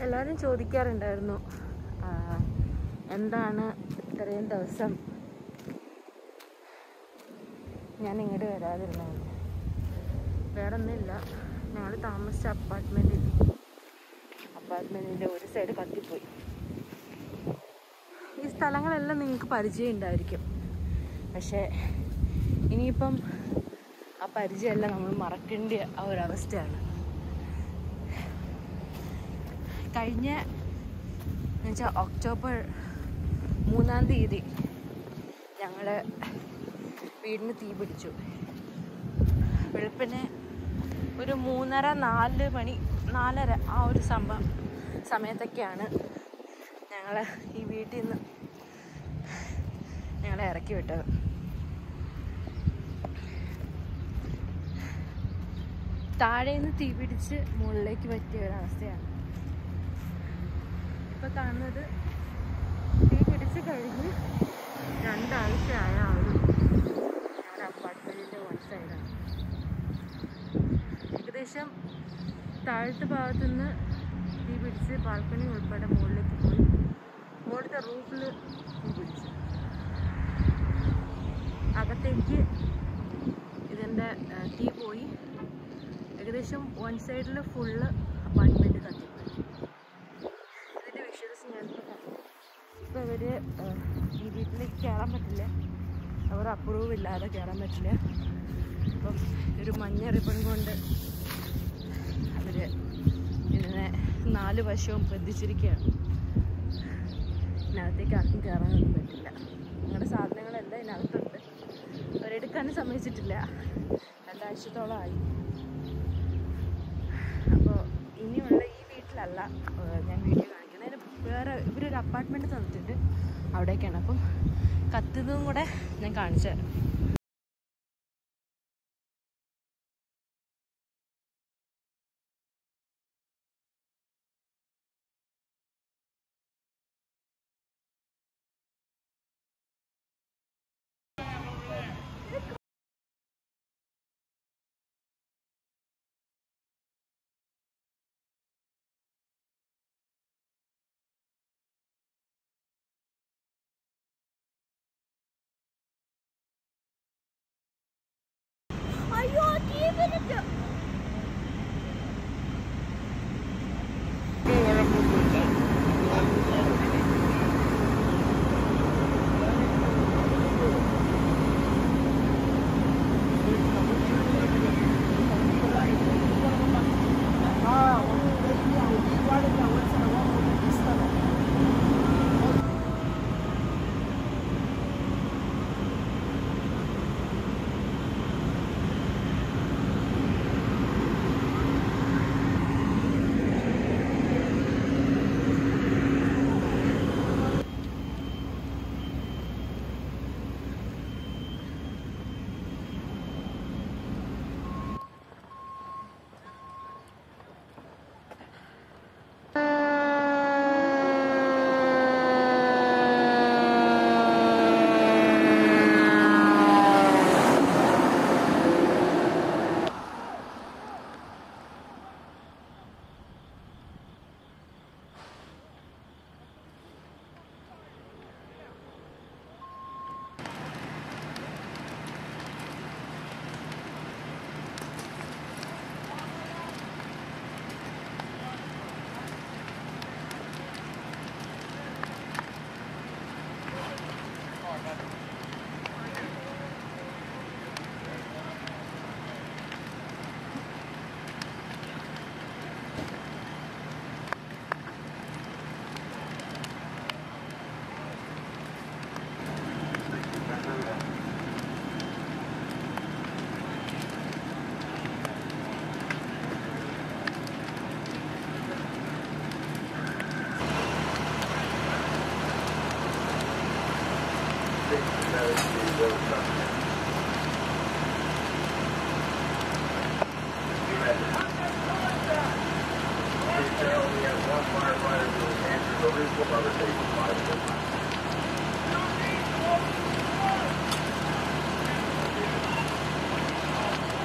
എല്ലാവരും ചോദിക്കാറുണ്ടായിരുന്നു ആ, എന്താണ് ഇത്രയും ദിവസം ഞാൻ ഇങ്ങോട്ട് വരാതിരുന്നത് വേറെ ഒന്നുമില്ല ഞങ്ങൾ താമസിച്ച അപ്പാർട്ട്മെൻറ്റിൽ അപ്പാർട്ട്മെൻറ്റിൻ്റെ ഒരു സൈഡ് കത്തിപ്പോയി ഈ സ്ഥലങ്ങളെല്ലാം നിങ്ങൾക്ക് പരിചയം ഉണ്ടായിരിക്കും പക്ഷേ ഇനിയിപ്പം ആ പരിചയമെല്ലാം നമ്മൾ മറക്കേണ്ട ആ ഒരവസ്ഥയാണ് കഴിഞ്ഞ എന്നുവെച്ചാൽ ഒക്ടോബർ മൂന്നാം തീയതി ഞങ്ങൾ വീടിന് തീ പിടിച്ചു വെളുപ്പിന് ഒരു മൂന്നര നാല് മണി നാലര ആ ഒരു സംഭവം സമയത്തൊക്കെയാണ് ഞങ്ങൾ ഈ വീട്ടിൽ നിന്ന് ഞങ്ങളെ ഇറക്കി വിട്ടത് താഴെ നിന്ന് തീ പിടിച്ച് മുകളിലേക്ക് പറ്റിയ ഒരവസ്ഥയാണ് ഇപ്പൊ കാണുന്നത് തീ പിടിച്ച് കഴിഞ്ഞ് രണ്ടാഴ്ചയായ ആ ഒരു ഞങ്ങളുടെ അപ്പാർട്ട്മെന്റിന്റെ വൺ സൈഡാണ് ഏകദേശം താഴത്തെ ഭാഗത്തു നിന്ന് തീ പിടിച്ച് ബാൽക്കണി ഉൾപ്പെടെ മുകളിലേക്ക് പോയി മുകളിലത്തെ റൂഫിൽ തീ പിടിച്ചു അകത്തേക്ക് ഇതിൻ്റെ തീ പോയി ഏകദേശം വൺ സൈഡിൽ ഫുള്ള് അപ്പാർട്ട്മെൻറ്റ് കത്തിപ്പോയി ഇതിൻ്റെ വിഷ്വൽസ് ഞാനിപ്പോൾ കണ്ടു ഇപ്പോൾ ഇവർ ഈ വീട്ടിലേക്ക് കയറാൻ പറ്റില്ല അവർ അപ്രൂവ് ഇല്ലാതെ കയറാൻ പറ്റില്ല അപ്പം ഒരു മഞ്ഞ റിബൺ കൊണ്ട് അവർ ഇതിനെ നാല് വശവും ബന്ധിച്ചിരിക്കുകയാണ് ഇതിനകത്തേക്ക് ആർക്കും കയറാനൊന്നും പറ്റില്ല ഞങ്ങളുടെ സാധനങ്ങളെല്ലാം ഇതിനകത്തുണ്ട് അവരെടുക്കാനും സമ്മതിച്ചിട്ടില്ല രണ്ടാഴ്ചത്തോളമായി അപ്പോൾ ഇനിയുള്ള ഈ വീട്ടിലല്ല ഏഹ്, ഞാൻ വീഡിയോ കാണിക്കുന്നത് അതിന് വേറെ ഇവരൊരു അപ്പാർട്ട്മെൻറ്റ് തന്നിട്ടുണ്ട് അവിടേക്കാണ് അപ്പം കത്തുന്നതും കൂടെ ഞാൻ കാണിച്ചു തരാം അയ്യോ തീ പിടിച്ചു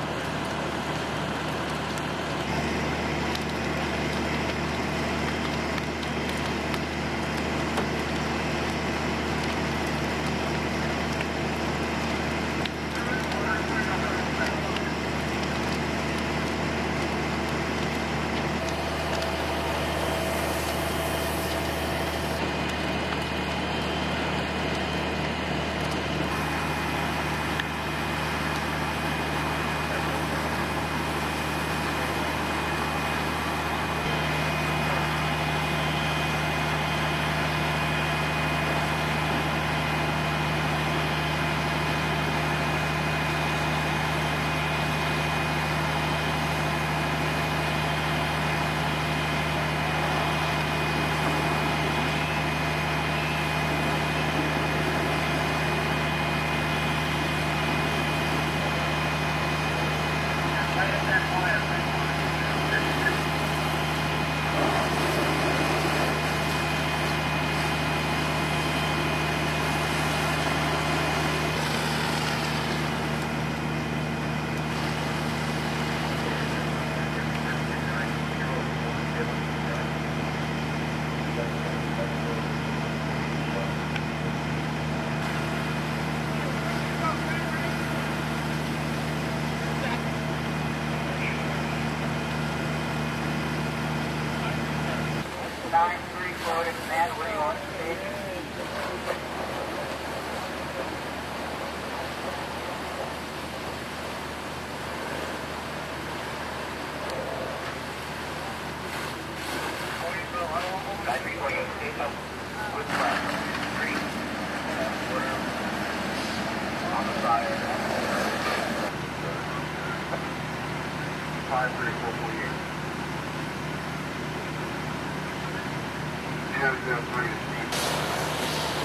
Thank 934 command, what do you want to say? Five three four forty eight. Zero zero three to Steve.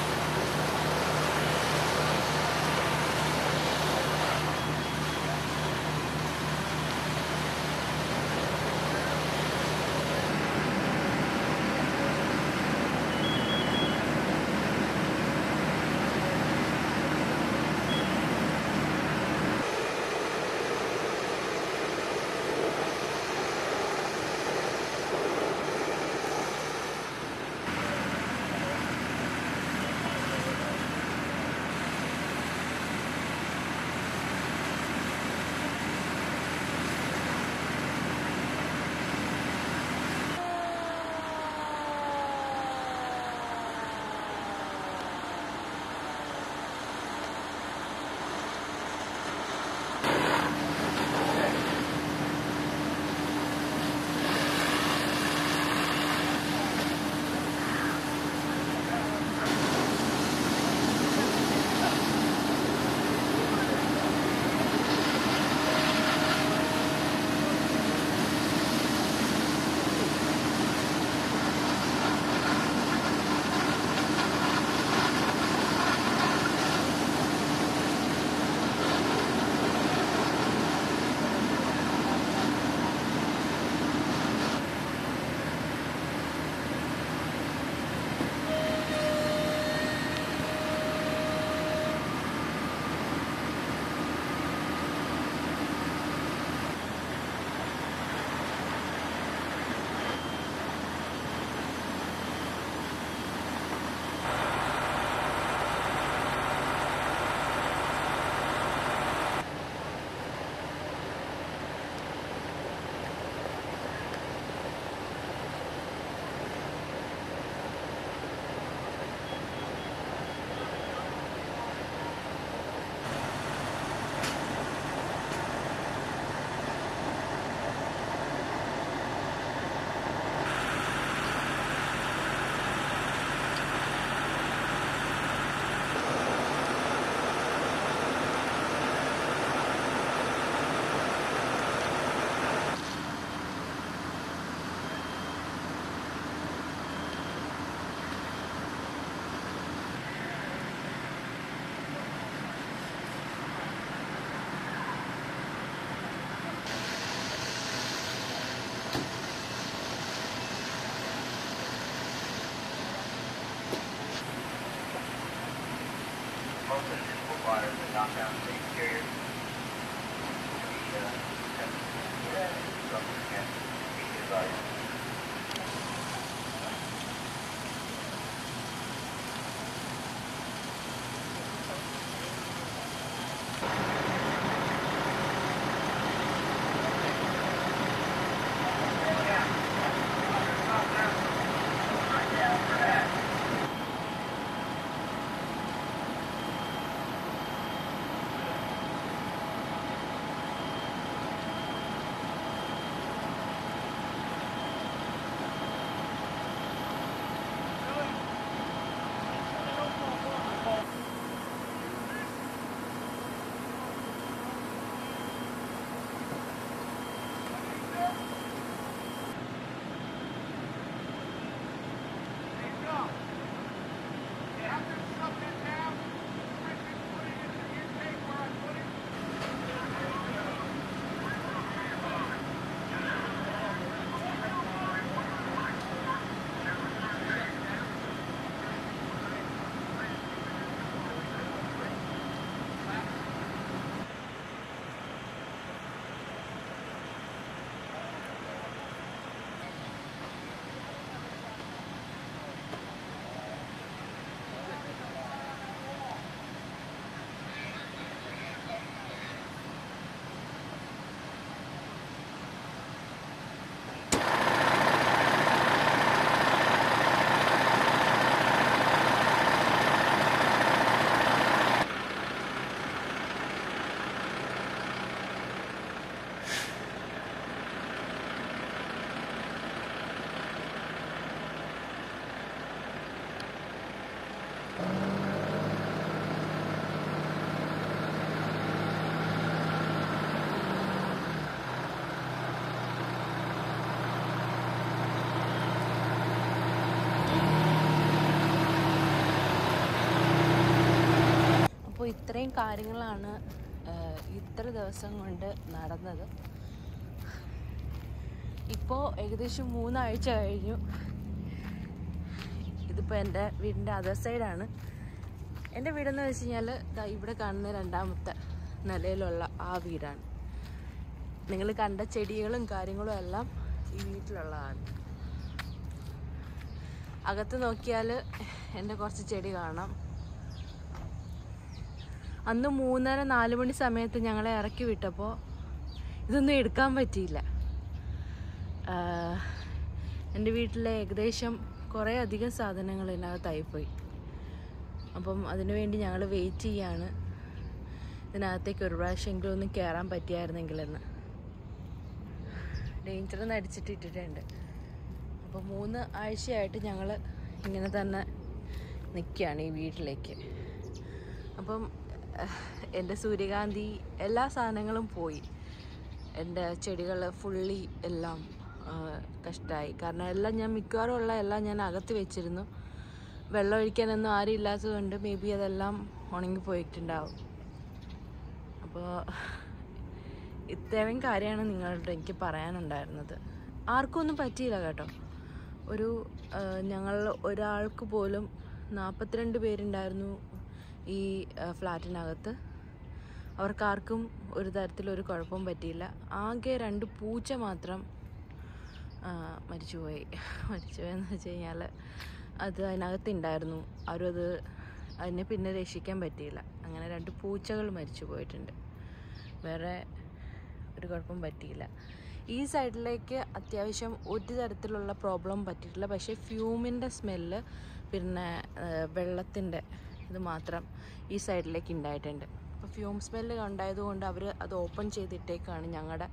Most of this will fire the downtown state carrier. The, uh, yeah, something can be advised. അപ്പോൾ ഇത്രയും കാര്യങ്ങളാണ് ആ, ഇത്ര ദിവസം കൊണ്ട് നടന്നത് ഇപ്പോൾ ഏകദേശം മൂന്നാഴ്ച കഴിഞ്ഞു ഇതിപ്പോൾ എൻ്റെ വീടിൻ്റെ അതർ സൈഡാണ് എൻ്റെ വീടെന്ന് വെച്ച് കഴിഞ്ഞാൽ ദാ ഇവിടെ കാണുന്ന രണ്ടാമത്തെ നിലയിലുള്ള ആ വീടാണ് നിങ്ങൾ കണ്ട ചെടികളും കാര്യങ്ങളും എല്ലാം ഈ വീട്ടിലുള്ളതാണ് അകത്ത് നോക്കിയാൽ എൻ്റെ കുറച്ച് ചെടി കാണാം അന്ന് മൂന്നര നാല് മണി സമയത്ത് ഞങ്ങളെ ഇറക്കി വിട്ടപ്പോൾ ഇതൊന്നും എടുക്കാൻ പറ്റിയില്ല ആഹ് എൻ്റെ വീട്ടിലെ ഏകദേശം കുറേ അധികം സാധനങ്ങൾ ഇതിനകത്തായിപ്പോയി അപ്പം അതിനുവേണ്ടി ഞങ്ങൾ വെയിറ്റ് ചെയ്യാണ് ഇതിനകത്തേക്ക് ഒരു പ്രാവശ്യമെങ്കിലും ഒന്ന് കയറാൻ പറ്റിയായിരുന്നെങ്കിലെന്ന് ഡേഞ്ചർ എന്ന് അടിച്ചിട്ട് ഇട്ടിട്ടുണ്ട് അപ്പോൾ മൂന്ന് ആഴ്ചയായിട്ട് ഞങ്ങൾ ഇങ്ങനെ തന്നെ നിൽക്കുകയാണ് ഈ വീട്ടിലേക്ക് അപ്പം ഏഹ്, എൻ്റെ സൂര്യകാന്തി എല്ലാ സാധനങ്ങളും പോയി എൻ്റെ ചെടികൾ ഫുള്ളി എല്ലാം കഷ്ടമായി കാരണം എല്ലാം ഞാൻ മിക്കവാറും ഉള്ള എല്ലാം ഞാൻ അകത്ത് വെച്ചിരുന്നു വെള്ളം ഒഴിക്കാനൊന്നും ആരും ഇല്ലാത്തതുകൊണ്ട് മേ ബി അതെല്ലാം ഉണങ്ങി പോയിട്ടുണ്ടാവും അപ്പോൾ ഇത്രയും കാര്യമാണ് നിങ്ങളോട് എനിക്ക് പറയാനുണ്ടായിരുന്നത് ആർക്കും ഒന്നും പറ്റിയില്ല കേട്ടോ ഒരു ആ, ഞങ്ങൾ ഒരാൾക്ക് പോലും നാൽപ്പത്തിരണ്ട് പേരുണ്ടായിരുന്നു ഈ ആ, ഫ്ലാറ്റിനകത്ത് അവർക്കാർക്കും ഒരു തരത്തിലൊരു കുഴപ്പവും പറ്റിയില്ല ആകെ രണ്ട് പൂച്ച മാത്രം ആ, മരിച്ചുപോയി മരിച്ചുപോയെന്ന് വെച്ച് കഴിഞ്ഞാൽ അത് അതിനകത്ത് ഉണ്ടായിരുന്നു ആരും അത് അതിനെ പിന്നെ രക്ഷിക്കാൻ പറ്റിയില്ല അങ്ങനെ രണ്ട് പൂച്ചകൾ മരിച്ചു പോയിട്ടുണ്ട് വേറെ ഒരു കുഴപ്പം പറ്റിയില്ല ഈ സൈഡിലേക്ക് അത്യാവശ്യം ഒരു തരത്തിലുള്ള പ്രോബ്ലം പറ്റിയിട്ടില്ല പക്ഷേ ഫ്യൂമിൻ്റെ സ്മെല്ല് പിന്നെ വെള്ളത്തിൻ്റെ ഇത് മാത്രം ഈ സൈഡിലേക്ക് ഉണ്ടായിട്ടുണ്ട് അപ്പോൾ ഫ്യൂം സ്മെല്ല് ഉണ്ടായതുകൊണ്ട് അവർ അത് ഓപ്പൺ ചെയ്തിട്ടേക്കാണ് ഞങ്ങളുടെ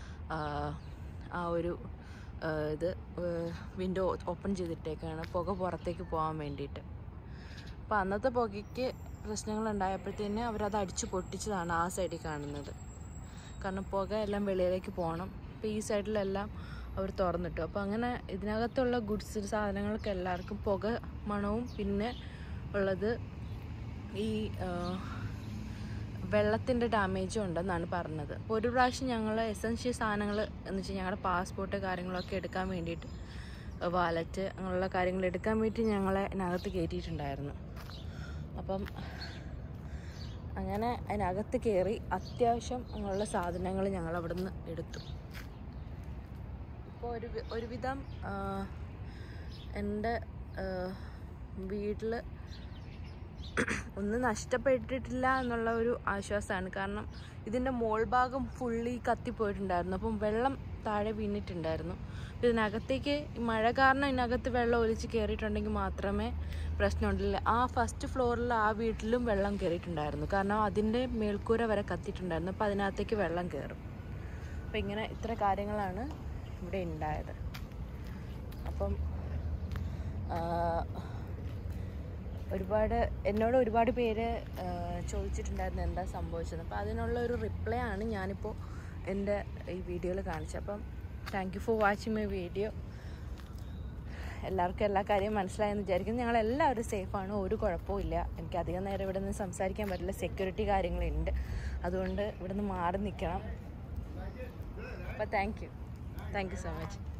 ആ ഒരു ആ, ഇത് വിൻഡോ ഓപ്പൺ ചെയ്തിട്ടേക്കാണ് പുക പുറത്തേക്ക് പോകാൻ വേണ്ടിയിട്ട് അപ്പോൾ അന്നത്തെ പുകയ്ക്ക് പ്രശ്നങ്ങൾ ഉണ്ടായപ്പോഴത്തേന് അവരത് അടിച്ചു പൊട്ടിച്ചതാണ് ആ സൈഡിൽ കാണുന്നത് കാരണം പുക എല്ലാം വെളിയിലേക്ക് പോകണം അപ്പോൾ ഈ സൈഡിലെല്ലാം അവർ തുറന്നിട്ടു അപ്പോൾ അങ്ങനെ ഇതിനകത്തുള്ള ഗുഡ്സ് സാധനങ്ങൾക്ക് എല്ലാവർക്കും പുക മണവും പിന്നെ ഉള്ളത് ഈ വെള്ളത്തിൻ്റെ ഡാമേജും ഉണ്ടെന്നാണ് പറഞ്ഞത് അപ്പോൾ ഒരു പ്രാവശ്യം ഞങ്ങൾ എസൻഷ്യൽ സാധനങ്ങൾ എന്ന് വെച്ചാൽ ഞങ്ങളുടെ പാസ്പോർട്ട് കാര്യങ്ങളൊക്കെ എടുക്കാൻ വേണ്ടിയിട്ട് വാലറ്റ് അങ്ങനെയുള്ള കാര്യങ്ങൾ എടുക്കാൻ വേണ്ടി ഞങ്ങളെ അതിനകത്ത് കയറ്റിയിട്ടുണ്ടായിരുന്നു അപ്പം അങ്ങനെ അതിനകത്ത് കയറി അത്യാവശ്യം അങ്ങനെയുള്ള സാധനങ്ങൾ ഞങ്ങൾ അവിടെ നിന്ന് എടുത്തു അപ്പോൾ ഒരു വി- ഒരുവിധം ആ, എൻ്റെ വീട്ടിൽ ഒന്നും നഷ്ടപ്പെട്ടിട്ടില്ല എന്നുള്ള ഒരു ആശ്വാസമാണ് കാരണം ഇതിൻ്റെ മോൾ ഭാഗം ഫുള്ളി കത്തിപ്പോയിട്ടുണ്ടായിരുന്നു അപ്പം വെള്ളം താഴെ വീണിട്ടുണ്ടായിരുന്നു ഇതിനകത്തേക്ക് ഈ മഴ കാരണം ഇതിനകത്ത് വെള്ളം ഒലിച്ച് കയറിയിട്ടുണ്ടെങ്കിൽ മാത്രമേ പ്രശ്നമുണ്ടില്ല ആ ഫസ്റ്റ് ഫ്ലോറിൽ ആ വീട്ടിലും വെള്ളം കയറിയിട്ടുണ്ടായിരുന്നു കാരണം അതിൻ്റെ മേൽക്കൂര വരെ കത്തിയിട്ടുണ്ടായിരുന്നു അപ്പോൾ അതിനകത്തേക്ക് വെള്ളം കയറും അപ്പം ഇങ്ങനെ ഇത്ര കാര്യങ്ങളാണ് ഇവിടെ ഉണ്ടായത് അപ്പം ആ, ഒരുപാട് എന്നോട് ഒരുപാട് പേര് ആ, ചോദിച്ചിട്ടുണ്ടായിരുന്നു എന്താ സംഭവിച്ചത് അപ്പോൾ അതിനുള്ള ഒരു റിപ്ലൈ ആണ് ഞാനിപ്പോൾ എൻ്റെ ഈ വീഡിയോയിൽ കാണിച്ചത് അപ്പം thank you for watching my video എല്ലാവർക്കും എല്ലാ കാര്യവും മനസ്സിലായെന്ന് വിചാരിക്കുന്നു ഞങ്ങൾ എല്ലാവരും സേഫാണ് ഒരു കുഴപ്പവും ഇല്ല എനിക്ക് അധികം നേരം ഇവിടെ നിന്ന് സംസാരിക്കാൻ പറ്റില്ല സെക്യൂരിറ്റി കാര്യങ്ങളുണ്ട് അതുകൊണ്ട് ഇവിടെ നിന്ന് മാറി നിൽക്കണം അപ്പോൾ thank you thank you so much